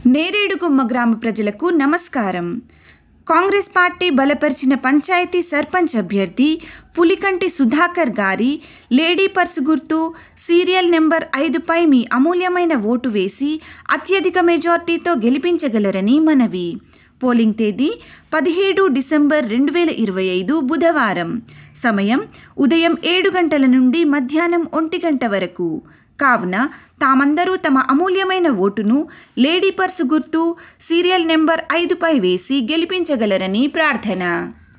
నేరేడుగుమ్మ గ్రామ ప్రజలకు నమస్కారం కాంగ్రెస్ పార్టీ బలపరిచిన పంచాయతీ సర్పంచ్ అభ్యర్థి పులికంటి సుధాకర్ గారి లేడీ పర్సు గుర్తు సీరియల్ నెంబర్ ఐదుపై మీ అమూల్యమైన ఓటు వేసి అత్యధిక మెజార్టీతో గెలిపించగలరని మనవి పోలింగ్ తేదీ పదిహేడు డిసెంబర్ రెండు వేల ఇరవై ఐదు బుధవారం సమయం ఉదయం ఏడు గంటల నుండి మధ్యాహ్నం ఒంటి గంట వరకు కావున తామందరూ తమ అమూల్యమైన ఓటును లేడీ పర్సు గుర్తు సీరియల్ నెంబర్ ఐదుపై వేసి గెలిపించగలరని ప్రార్థన